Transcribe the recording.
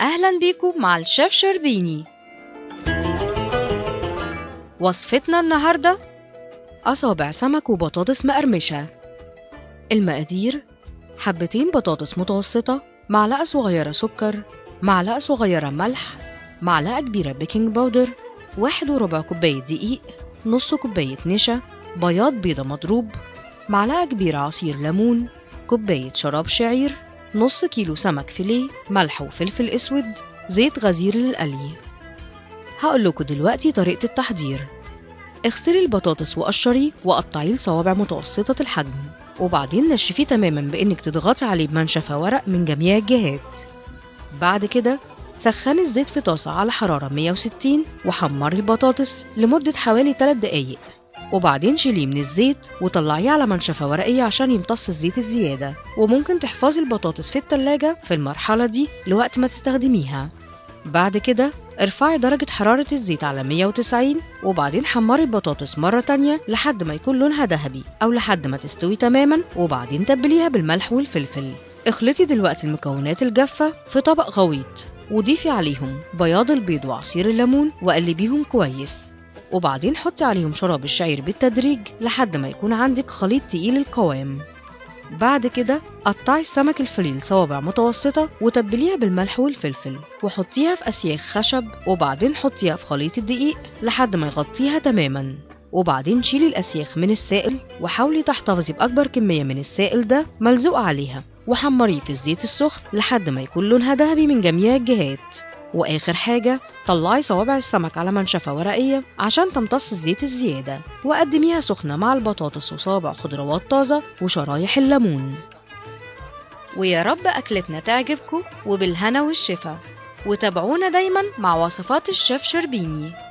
أهلا بيكم مع الشيف شربيني وصفتنا النهاردة أصابع سمك وبطاطس مقرمشة المقادير حبتين بطاطس متوسطة معلقة صغيرة سكر معلقة صغيرة ملح معلقة كبيرة بيكنج باودر واحد وربع كوباية دقيق نص كوباية نشا بياض بيضة مضروب معلقة كبيرة عصير ليمون كوباية شراب شعير نص كيلو سمك فيليه ملح وفلفل اسود زيت غزير للقلي هقول لكم دلوقتي طريقة التحضير اغسلي البطاطس وقشريه وقطعيه لصوابع متوسطة الحجم وبعدين نشفيه تماما بانك تضغطي عليه بمنشفة ورق من جميع الجهات بعد كده سخني الزيت في طاسة على حرارة 160 وحمري البطاطس لمدة حوالي 3 دقايق وبعدين شيليه من الزيت وطلعيه على منشفة ورقية عشان يمتص الزيت الزيادة وممكن تحفظي البطاطس في التلاجة في المرحلة دي لوقت ما تستخدميها بعد كده ارفعي درجة حرارة الزيت على 190 وبعدين حمري البطاطس مرة تانية لحد ما يكون لونها ذهبي أو لحد ما تستوي تماما وبعدين تبليها بالملح والفلفل اخلطي دلوقتي المكونات الجافة في طبق غويط وضيفي عليهم بياض البيض وعصير الليمون وقلبيهم كويس وبعدين حطي عليهم شراب الشعير بالتدريج لحد ما يكون عندك خليط تقيل القوام بعد كده قطعي السمك الفيليه لصوابع متوسطة وتبليها بالملح والفلفل وحطيها في أسياخ خشب وبعدين حطيها في خليط الدقيق لحد ما يغطيها تماما وبعدين شيلي الأسياخ من السائل وحاولي تحتفظي بأكبر كمية من السائل ده ملزوق عليها وحمريه في الزيت السخن لحد ما يكون لونها ذهبي من جميع الجهات واخر حاجة طلعي صوابع السمك على منشفة ورقية عشان تمتص الزيت الزيادة وقدميها سخنة مع البطاطس وصوابع خضروات طازة وشرايح الليمون ويا رب أكلتنا تعجبكم وبالهنا والشفا وتابعونا دايما مع وصفات الشيف شربيني